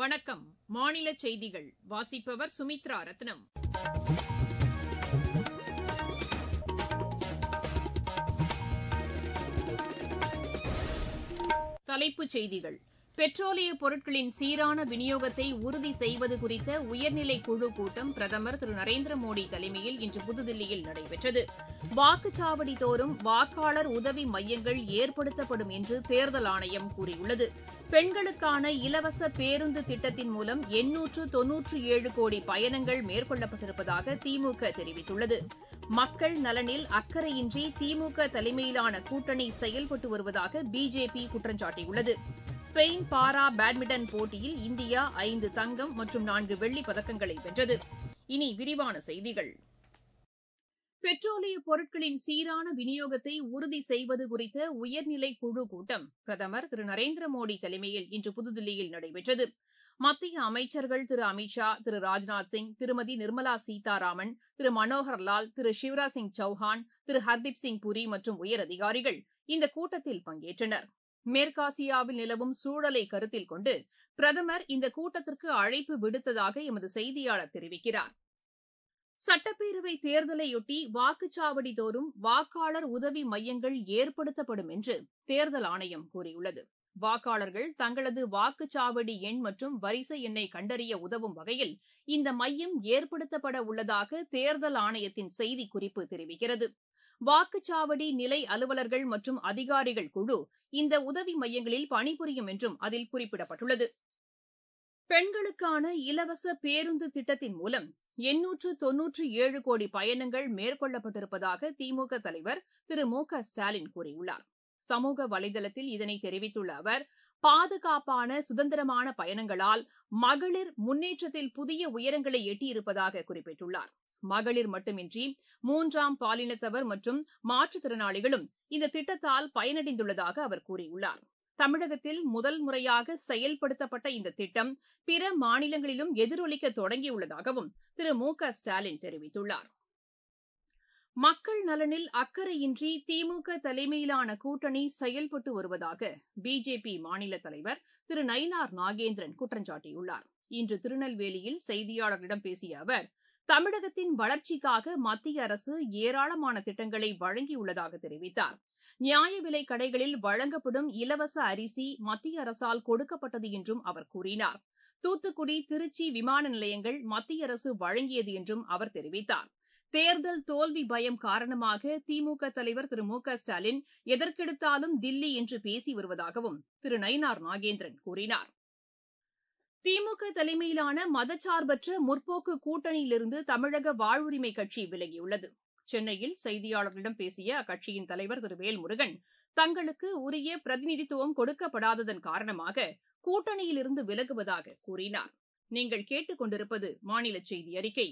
வணக்கம் மாநில செய்திகள் வாசிப்பவர் சுமித்ரா ரத்னம் தலைப்புச் செய்திகள் பெட்ரோலிய பொருட்களின் சீரான விநியோகத்தை உறுதி செய்வது குறித்த உயர்நிலை குழு கூட்டம் பிரதமர் திரு நரேந்திர மோடி தலைமையில் இன்று புதுதில்லியில் நடைபெற்றது வாக்குச்சாவடி தோறும் வாக்காளர் உதவி மையங்கள் ஏற்படுத்தப்படும் என்று தேர்தல் ஆணையம் கூறியுள்ளது பெண்களுக்கான இலவச பேருந்து திட்டத்தின் மூலம் எண்ணூற்று தொன்னூற்று ஏழு கோடி பயணங்கள் மேற்கொள்ளப்பட்டிருப்பதாக திமுக தெரிவித்துள்ளது மக்கள் நலனில் அக்கறையின்றி திமுக தலைமையிலான கூட்டணி செயல்பட்டு வருவதாக பிஜேபி குற்றம் சாட்டியுள்ளது ஸ்பெயின் பாரா பேட்மிண்டன் போட்டியில் இந்தியா ஐந்து தங்கம் மற்றும் நான்கு வெள்ளிப் பதக்கங்களை வென்றது இனி விரிவான செய்திகள் பெட்ரோலிய பொருட்களின் சீரான விநியோகத்தை உறுதி செய்வது குறித்த உயர்நிலை குழு கூட்டம் பிரதமர் திரு நரேந்திர மோடி தலைமையில் இன்று புதுதில்லியில் நடைபெற்றது மத்திய அமைச்சர்கள் திரு அமித் ஷா திரு ராஜ்நாத் சிங் திருமதி நிர்மலா சீதாராமன் திரு மனோகர் லால் திரு சிவராஜ் சிங் சௌஹான் திரு ஹர்தீப் சிங் புரி மற்றும் உயரதிகாரிகள் இந்த கூட்டத்தில் பங்கேற்றனர் மேற்காசியாவில் நிலவும் சூழலை கருத்தில் கொண்டு பிரதமர் இந்த கூட்டத்திற்கு அழைப்பு விடுத்ததாக எமது செய்தியாளர் தெரிவிக்கிறார் சட்டப்பேரவை தேர்தலையொட்டி வாக்குச்சாவடி தோறும் வாக்காளர் உதவி மையங்கள் ஏற்படுத்தப்படும் என்று தேர்தல் ஆணையம் கூறியுள்ளது வாக்காளர்கள் தங்களது வாக்குச்சாவடி எண் மற்றும் வரிசை எண்ணை கண்டறிய உதவும் வகையில் இந்த மையம் ஏற்படுத்தப்பட உள்ளதாக தேர்தல் ஆணையத்தின் செய்திக்குறிப்பு தெரிவிக்கிறது வாக்குச்சாவடி நிலை அலுவலர்கள் மற்றும் அதிகாரிகள் குழு இந்த உதவி மையங்களில் பணிபுரியும் என்றும் அதில் குறிப்பிடப்பட்டுள்ளது பெண்களுக்கான இலவச பேருந்து திட்டத்தின் மூலம் எண்ணூற்று தொன்னூற்று ஏழு கோடி பயணங்கள் மேற்கொள்ளப்பட்டிருப்பதாக திமுக தலைவர் திரு மு க ஸ்டாலின் கூறியுள்ளார் சமூக வலைதளத்தில் இதனை தெரிவித்துள்ள அவர் பாதுகாப்பான சுதந்திரமான பயணங்களால் மகளிர் முன்னேற்றத்தில் புதிய உயரங்களை எட்டியிருப்பதாக குறிப்பிட்டுள்ளார் மகளிர் மட்டுமின்றி மூன்றாம் பாலினத்தவர் மற்றும் மாற்றுத்திறனாளிகளும் இந்த திட்டத்தால் பயனடைந்துள்ளதாக அவர் கூறியுள்ளார் தமிழகத்தில் முதல் முறையாக செயல்படுத்தப்பட்ட இந்த திட்டம் பிற மாநிலங்களிலும் எதிரொலிக்க தொடங்கியுள்ளதாகவும் திரு மு க ஸ்டாலின் தெரிவித்துள்ளார் மக்கள் நலனில் அக்கறையின்றி திமுக தலைமையிலான கூட்டணி செயல்பட்டு வருவதாக பிஜேபி மாநில தலைவர் திரு நயினார் நாகேந்திரன் குற்றம் சாட்டியுள்ளார் இன்று திருநெல்வேலியில் செய்தியாளர்களிடம் பேசிய அவர் தமிழகத்தின் வளர்ச்சிக்காக மத்திய அரசு ஏராளமான திட்டங்களை வழங்கியுள்ளதாக தெரிவித்தார் நியாய விலைக் கடைகளில் வழங்கப்படும் இலவச அரிசி மத்திய அரசால் கொடுக்கப்பட்டது என்றும் அவர் கூறினார் தூத்துக்குடி திருச்சி விமான நிலையங்கள் மத்திய அரசு வழங்கியது என்றும் அவர் தெரிவித்தார் தேர்தல் தோல்வி பயம் காரணமாக திமுக தலைவர் திரு மு க ஸ்டாலின் எதற்கெடுத்தாலும் தில்லி என்று பேசி வருவதாகவும் திரு நயினார் நாகேந்திரன் கூறினார் திமுக தலைமையிலான மதச்சார்பற்ற முற்போக்கு கூட்டணியிலிருந்து தமிழக வாழ்வுரிமை கட்சி விலகியுள்ளது சென்னையில் செய்தியாளர்களிடம் பேசிய அக்கட்சியின் தலைவர் திரு வேல்முருகன் தங்களுக்கு உரிய பிரதிநிதித்துவம் கொடுக்கப்படாததன் காரணமாக கூட்டணியிலிருந்து விலகுவதாக கூறினார் நீங்கள் கேட்டுக் கொண்டிருப்பது மாநில செய்தி அறிக்கை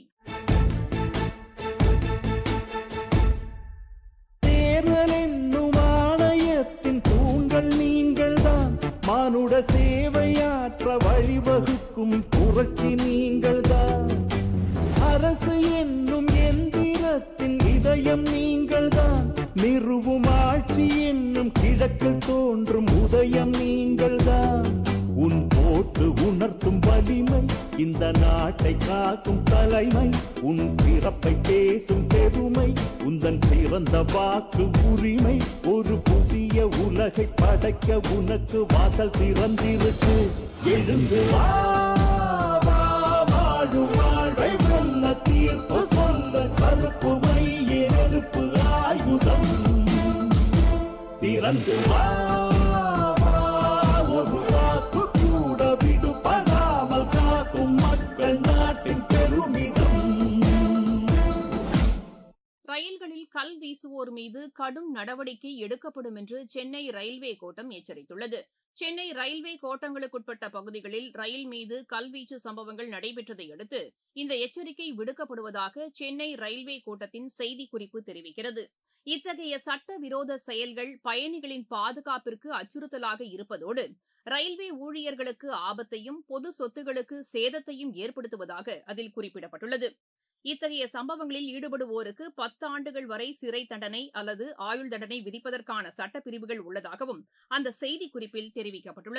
தேர்தல் என்னும் ஆணையத்தின் தூண்கள் நீங்கள்தான் மானுட சேவையாற்ற வழிவகுக்கும் புரட்சி நீங்கள்தான் அரசு என்னும் எந்திரத்தின் இதயம் நீங்கள்தான் நிறுவும் ஆட்சி என்னும் கிழக்கில் தோன்றும் உதயம் நீங்கள்தான் உன் போட்டு உணர்த்தும் வலிமை இந்த நாட்டை காக்கும் தலைமை உன் பிறப்பை பேசும் பெருமை உந்தன் பிறந்த வாக்கு உரிமை ஒரு புதிய உலகை படைக்க உனக்கு வாசல் திறந்திருக்கு எழுந்து வா வா, வாழும் வாழ்வை வெல்ல தீர்ப்பு சொல்ல கருப்பு மைய நெருப்பு ஆயுதம் திறந்து வா வா, ஒரு வாக்கு கூட விடுபடாமல் காக்கும் மக்கள் நாட்டின் பெருமிதம் ரயில்களில் கல் வீசுவோர் மீது கடும் நடவடிக்கை எடுக்கப்படும் என்று சென்னை ரயில்வே கோட்டம் எச்சரித்துள்ளது சென்னை ரயில்வே கோட்டங்களுக்குட்பட்ட பகுதிகளில் ரயில் மீது கல்வீச்சு சம்பவங்கள் நடைபெற்றதை அடுத்து இந்த எச்சரிக்கை விடுக்கப்படுவதாக சென்னை ரயில்வே கோட்டத்தின் செய்திக்குறிப்பு தெரிவிக்கிறது இத்தகைய சட்டவிரோத செயல்கள் பயணிகளின் பாதுகாப்பிற்கு அச்சுறுத்தலாக இருப்பதோடு ரயில்வே ஊழியர்களுக்கு ஆபத்தையும் பொது சொத்துகளுக்கு சேதத்தையும் ஏற்படுத்துவதாக அதில் குறிப்பிடப்பட்டுள்ளது இத்தகைய சம்பவங்களில் ஈடுபடுவோருக்கு பத்தாண்டுகள் வரை சிறை தண்டனை அல்லது ஆயுள் தண்டனை விதிப்பதற்கான சட்டப்பிரிவுகள் உள்ளதாகவும் அந்த செய்திக்குறிப்பில் தெரிவிக்கப்பட்டுள்ளது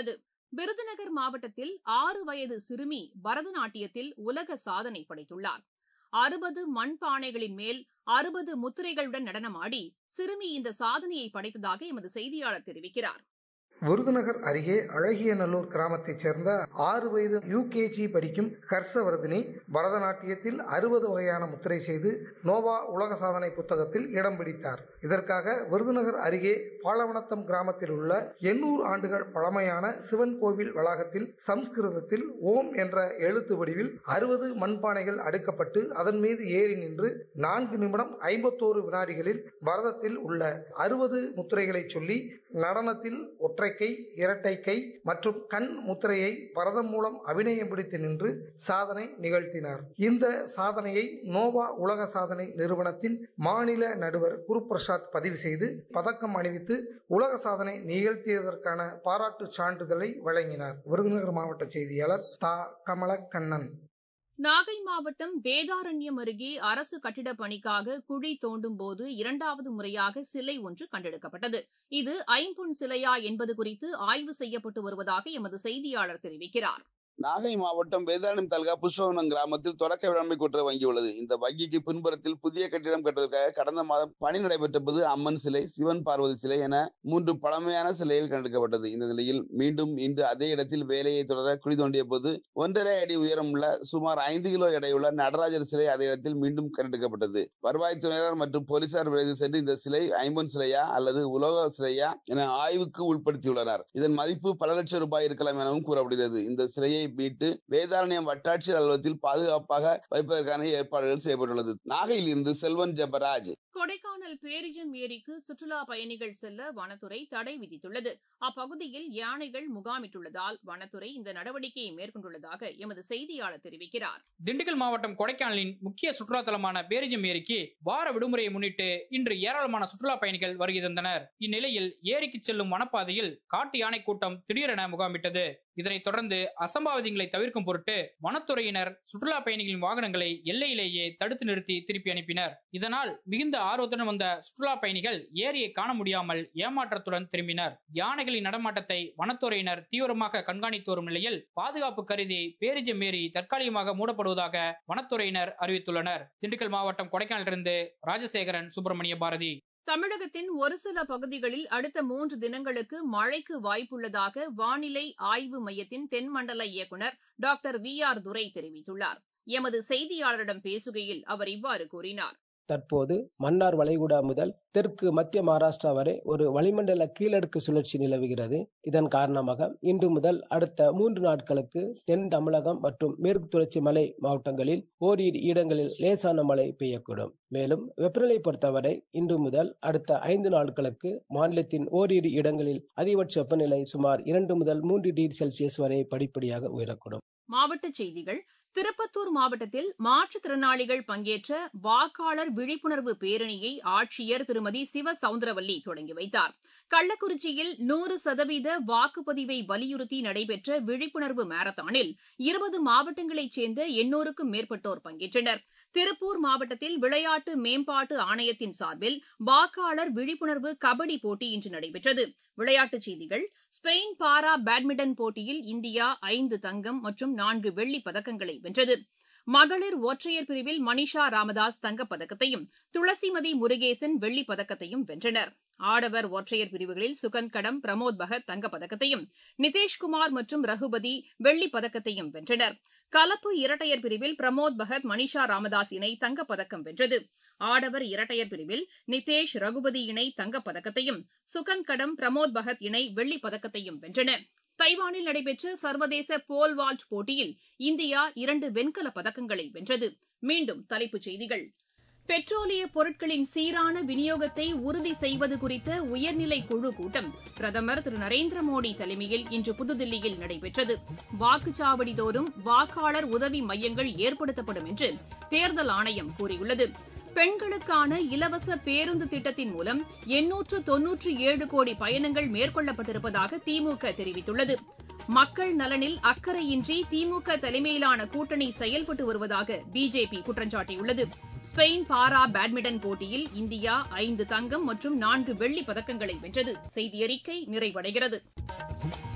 விருதுநகர் மாவட்டத்தில் ஆறு வயது சிறுமி பரதநாட்டியத்தில் உலக சாதனை படைத்துள்ளார் அறுபது மண்பானைகளின் மேல் அறுபது முத்திரைகளுடன் நடனமாடி சிறுமி இந்த சாதனையை படைத்ததாக எமது செய்தியாளர் தெரிவிக்கிறார் விருதுநகர் அருகே அழகியநல்லூர் கிராமத்தைச் சேர்ந்த ஆறு வயது யுகேஜி படிக்கும் ஹர்ஷவர்தினி பரதநாட்டியத்தில் அறுபது வகையான முத்திரை செய்து நோவா உலக சாதனை புத்தகத்தில் இடம் பிடித்தார் இதற்காக விருதுநகர் அருகே பாலவனத்தம் கிராமத்தில் உள்ள எண்ணூறு ஆண்டுகள் பழமையான சிவன் கோவில் வளாகத்தில் சம்ஸ்கிருதத்தில் ஓம் என்ற எழுத்து வடிவில் அறுபது மண்பானைகள் அடுக்கப்பட்டு அதன் மீது ஏறி நின்று நான்கு நிமிடம் ஐம்பத்தோரு வினாடிகளில் பரதத்தில் உள்ள அறுபது முத்திரைகளை சொல்லி நடனத்தில் ஒற்றை கை இரட்டை கை மற்றும் கண் முத்திரையை பரதம் மூலம் அபிநயம் பிடித்து நின்று சாதனை நிகழ்த்தினார் இந்த சாதனையை நோவா உலக சாதனை நிறுவனத்தின் மாநில நடுவர் குருபிரசாத் பதிவு செய்து பதக்கம் அணிவித்து உலக சாதனை நிகழ்த்தியதற்கான பாராட்டு சான்றிதழை வழங்கினார் விருதுநகர் மாவட்ட செய்தியாளர் தா கமலக்கண்ணன் நாகை மாவட்டம் வேதாரண்யம் அருகே அரசு கட்டிடப் பணிக்காக குழி தோண்டும் போது இரண்டாவது முறையாக சிலை ஒன்று கண்டெடுக்கப்பட்டது இது ஐம்பொன் சிலையா என்பது குறித்து ஆய்வு செய்யப்பட்டு வருவதாக எமது செய்தியாளர் தெரிவிக்கிறார் நாகை மாவட்டம் வேதாரண்யம் தாலுகா புஷ்பவனம் கிராமத்தில் தொடக்க வேளாண்மை கூட்டுறவு வங்கி உள்ளது இந்த வங்கிக்கு பின்புறத்தில் புதிய கட்டிடம் கட்டுவதற்காக கடந்த மாதம் பணி நடைபெற்ற போது அம்மன் சிலை சிவன் பார்வதி சிலை என மூன்று பழமையான சிலைகள் கண்டெடுக்கப்பட்டது இந்த நிலையில் மீண்டும் இன்று அதே இடத்தில் வேலையை தொடர குழி தோண்டிய போது ஒன்றரை அடி உயரம் உள்ள சுமார் ஐந்து கிலோ எடையுள்ள நடராஜர் சிலை அதே இடத்தில் மீண்டும் கண்டெடுக்கப்பட்டது வருவாய்த்துறையினர் மற்றும் போலீசார் விரைந்து சென்று இந்த சிலை ஐம்பொன் சிலையா அல்லது உலோக சிலையா என ஆய்வுக்கு உட்படுத்தியுள்ளனர் இதன் மதிப்பு பல லட்சம் ரூபாய் இருக்கலாம் எனவும் கூறப்படுகிறது இந்த சிலையை மீட்டு வேதாரண்யம் வட்டாட்சியர் அலுவலகத்தில் பாதுகாப்பாக வைப்பதற்கான ஏற்பாடுகள் செய்யப்பட்டுள்ளது நாகையில் இருந்து செல்வன் ஜெபராஜ் கொடைக்கானல் பேரிஜம் ஏரிக்கு சுற்றுலா பயணிகள் செல்ல வனத்துறை தடை விதித்துள்ளது அப்பகுதியில் யானைகள் முகாமிட்டுள்ளதால் வனத்துறை இந்த நடவடிக்கையை மேற்கொண்டுள்ளதாக எமது செய்தியாளர் தெரிவிக்கிறார் திண்டுக்கல் மாவட்டம் கொடைக்கானலின் முக்கிய சுற்றுலா தலமான பேரிஜம் ஏரிக்கு வார விடுமுறையை முன்னிட்டு இன்று ஏராளமான சுற்றுலா பயணிகள் வருகை தந்தனர் இந்நிலையில் ஏரிக்கு செல்லும் வனப்பாதையில் காட்டு யானை கூட்டம் திடீரென முகாமிட்டது இதனைத் தொடர்ந்து அசம்பாவிதங்களை தவிர்க்கும் பொருட்டு வனத்துறையினர் சுற்றுலா பயணிகளின் வாகனங்களை எல்லையிலேயே தடுத்து நிறுத்தி திருப்பி அனுப்பினர் இதனால் மிகுந்த ஆர்வத்துடன் வந்த சுற்றுலா பயணிகள் ஏரியை காண முடியாமல் ஏமாற்றத்துடன் திரும்பினர் யானைகளின் நடமாட்டத்தை வனத்துறையினர் தீவிரமாக கண்காணித்து வரும் நிலையில் பாதுகாப்பு கருதி பேரிஜம் ஏரி தற்காலிகமாக மூடப்படுவதாக வனத்துறையினர் அறிவித்துள்ளனர் திண்டுக்கல் மாவட்டம் கொடைக்கானலிருந்து ராஜசேகரன் சுப்பிரமணிய பாரதி தமிழகத்தின் ஒரு சில பகுதிகளில் அடுத்த மூன்று தினங்களுக்கு மழைக்கு வாய்ப்புள்ளதாக வானிலை ஆய்வு மையத்தின் தென்மண்டல இயக்குநர் டாக்டர் வி ஆர் துரை தெரிவித்துள்ளார் எமது செய்தியாளரிடம் பேசுகையில் அவர் இவ்வாறு கூறினார் தற்போது மன்னார் வளைகுடா முதல் தெற்கு மத்திய மகாராஷ்டிரா வரை ஒரு வளிமண்டல கீழடுக்கு சுழற்சி நிலவுகிறது இதன் காரணமாக இன்று முதல் அடுத்த மூன்று நாட்களுக்கு தென் தமிழகம் மற்றும் மேற்கு தொடர்ச்சி மலை மாவட்டங்களில் ஓரிரு இடங்களில் லேசான மழை பெய்யக்கூடும் மேலும் வெப்பநிலை பொறுத்தவரை இன்று முதல் அடுத்த ஐந்து நாட்களுக்கு மாநிலத்தின் ஓரிரு இடங்களில் அதிகபட்ச வெப்பநிலை சுமார் இரண்டு முதல் மூன்று டிகிரி செல்சியஸ் வரை படிப்படியாக உயரக்கூடும் மாவட்டச் செய்திகள் திருப்பத்தூர் மாவட்டத்தில் மாற்றுத்திறனாளிகள் பங்கேற்ற வாக்காளர் விழிப்புணர்வு பேரணியை ஆட்சியர் திருமதி சிவ சவுந்தரவல்லி தொடங்கி வைத்தார் கள்ளக்குறிச்சியில் நூறு சதவீத வாக்குப்பதிவை வலியுறுத்தி நடைபெற்ற விழிப்புணர்வு மாரத்தானில் இருபது மாவட்டங்களைச் சேர்ந்த எண்ணூறுக்கும் மேற்பட்டோர் பங்கேற்றனர் திருப்பூர் மாவட்டத்தில் விளையாட்டு மேம்பாட்டு ஆணையத்தின் சார்பில் வாக்காளர் விழிப்புணர்வு கபடி போட்டி இன்று நடைபெற்றது விளையாட்டுச் செய்திகள் ஸ்பெயின் பாரா பேட்மிண்டன் போட்டியில் இந்தியா ஐந்து தங்கம் மற்றும் நான்கு வெள்ளிப் பதக்கங்களை வென்றது மகளிர் ஒற்றையர் பிரிவில் மனிஷா ராமதாஸ் தங்கப்பதக்கத்தையும் துளசிமதி முருகேசன் வெள்ளிப் பதக்கத்தையும் வென்றனர் ஆடவர் ஒற்றையர் பிரிவுகளில் சுகந்த் கடம் பிரமோத் பகத் தங்கப்பதக்கத்தையும் நிதேஷ்குமார் மற்றும் ரகுபதி வெள்ளிப் பதக்கத்தையும் வென்றனர் கலப்பு இரட்டையர் பிரிவில் பிரமோத் பகத் மனிஷா ராமதாஸ் இணை தங்கப்பதக்கம் வென்றது ஆடவர் இரட்டையர் பிரிவில் நிதேஷ் ரகுபதி இணை தங்கப்பதக்கத்தையும் சுகந்த் கடம் பிரமோத் பகத் இணை வெள்ளிப் பதக்கத்தையும் வென்றன தைவானில் நடைபெற்ற சர்வதேச போல் வால்ட் போட்டியில் இந்தியா இரண்டு வெண்கலப் பதக்கங்களை வென்றது மீண்டும் தலைப்புச் செய்திகள் பெட்ரோலிய பொருட்களின் சீரான விநியோகத்தை உறுதி செய்வது குறித்த உயர்நிலை குழு கூட்டம் பிரதமர் திரு நரேந்திர மோடி தலைமையில் இன்று புதுதில்லியில் நடைபெற்றது வாக்குச்சாவடி தோறும் வாக்காளர் உதவி மையங்கள் ஏற்படுத்தப்படும் என்று தேர்தல் ஆணையம் கூறியுள்ளது பெண்களுக்கான இலவச பேருந்து திட்டத்தின் மூலம் எண்ணூற்று தொன்னூற்று ஏழு கோடி பயணங்கள் மேற்கொள்ளப்பட்டிருப்பதாக திமுக தெரிவித்துள்ளது மக்கள் நலனில் அக்கறையின்றி திமுக தலைமையிலான கூட்டணி செயல்பட்டு வருவதாக பிஜேபி குற்றம் சாட்டியுள்ளது ஸ்பெயின் பாரா பேட்மிண்டன் போட்டியில் இந்தியா ஐந்து தங்கம் மற்றும் நான்கு வெள்ளிப் பதக்கங்களை வென்றது செய்தியறிக்கை நிறைவடைகிறது